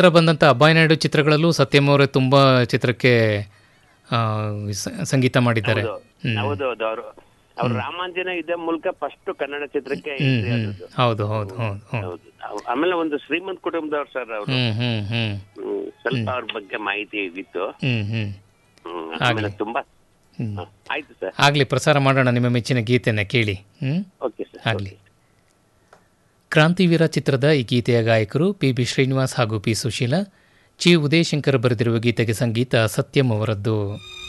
ನಂತರ ಬಂದಂಥ ಅಬ್ಬಾಯಿ ನಾಯ್ಡು ಚಿತ್ರಗಳಲ್ಲೂ ಸತ್ಯಂ ಅವರೇ ತುಂಬ ಚಿತ್ರಕ್ಕೆ ಆ, ಸ- ಸಂಗೀತ ಮಾಡಿದ್ದಾರೆ ಹೌದು ಹೌದು ಹೌದು ಅವರು ಅವ್ರು ರಾಮಾಂಜನ ಇದೇ ಮೂಲಕ ಫಸ್ಟ್ ಕನ್ನಡ ಚಿತ್ರಕ್ಕೆ ಹ್ಮ್ entry ಹ್ಮ್ ಆದದ್ದು. ಹೌದು ಹೌದು ಹೌದು ಹೌದು ಹೌದು ಅವ್- ಆಮೇಲೆ ಒಂದು ಶ್ರೀಮಂತ್ ಕುಟುಂಬದವ್ರು ಸರ್ ಅವರು ಹ್ಮ್ ಹ್ಮ್ ಹ್ಮ್ ಸ್ವಲ್ಪ ಅವ್ರ ಬಗ್ಗೆ ಮಾಹಿತಿ ಇದ್ದಿತ್ತು ಹ್ಮ್ ಹ್ಮ್ ಹ್ಮ್, ಆಮೇಲೆ ಆಗ್ಲಿ. ತುಂಬಾ ಹ್ಮ್. ಹ, ಆಯ್ತು ಸರ್ ಆಗಲಿ ಪ್ರಸಾರ ಮಾಡೋಣ ನಿಮ್ಮ ಮೆಚ್ಚಿನ ಗೀತೆನ ಕೇಳಿ ಹ್ಮ್ ಓಕೆ ಸರ್ ಆಗಲಿ ಕ್ರಾಂತಿವೀರ ಚಿತ್ರದ ಈ ಗೀತೆಯ ಗಾಯಕರು ಪಿ ಬಿ ಶ್ರೀನಿವಾಸ್ ಹಾಗೂ ಪಿ ಸುಶೀಲ ಚಿ ಉದಯಶಂಕರ್ ಬರೆದಿರುವ ಗೀತೆಗೆ ಸಂಗೀತ ಸತ್ಯಂ ಅವರದ್ದು